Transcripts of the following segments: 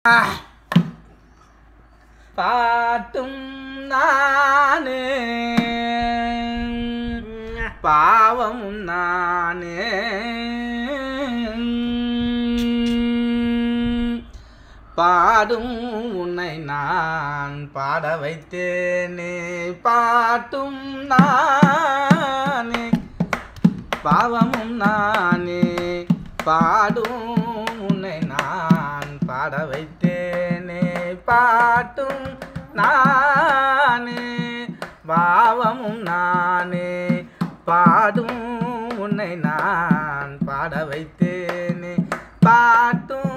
பாட்டும் நானே பாவமும் நானே பாடும் உன்னை நான் பாட வைத்தேனே பாட்டும் நானே பாவமும் நானே பாடும் உன்னை நான் பாட வைத்தேனே பாட்டும் நானே பாவமும் நானே பாடும் உன்னை நான் பாட வைத்தேனே பாட்டும்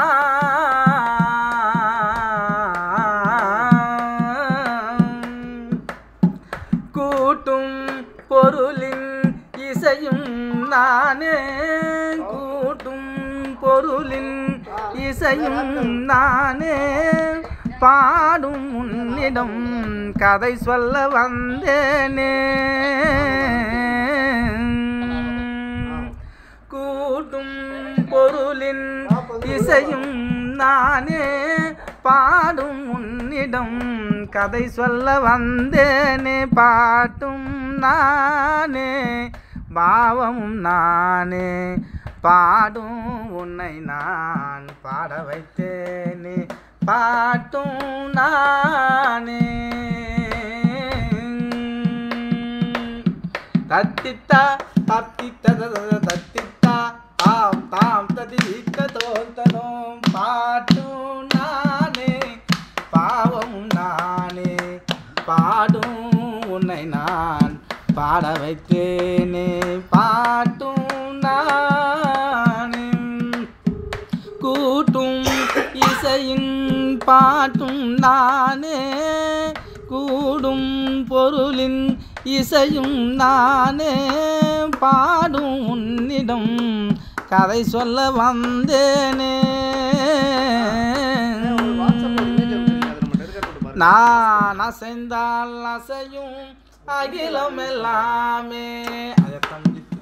நான் கூட்டும் பொருளின் இசையும் நானே கூட்டும் பொருளின் இசையும் நானே பாடும் உன்னிடம் கதை சொல்ல வந்தேனே கூட்டும் பொருளின் இசையும் நானே பாடும் உன்னிடம் கதை சொல்ல வந்தேனே பாட்டும் நானே பாவமும் நானே பாடும் உன்னை நான் பாட வைத்தேனே பாட்டும் நானே தத்தித்தா தத்தித்த தத்தித்தா தாம் தாம் ததித்த தோந்தனோம் பாட்டும் நானே பாவம் நானே பாடும் உன்னை நான் பாட வைத்தேனே பாட்டும் நானே கூட்டும் இசையின் பாட்டும் நானே கூடும் பொருளின் இசையும் நானே பாடும் உன்னிடம் கதை சொல்ல வந்தேனே நான் அசைந்தால் அசையும் அகிலம் எல்லாமே அதை தம்பி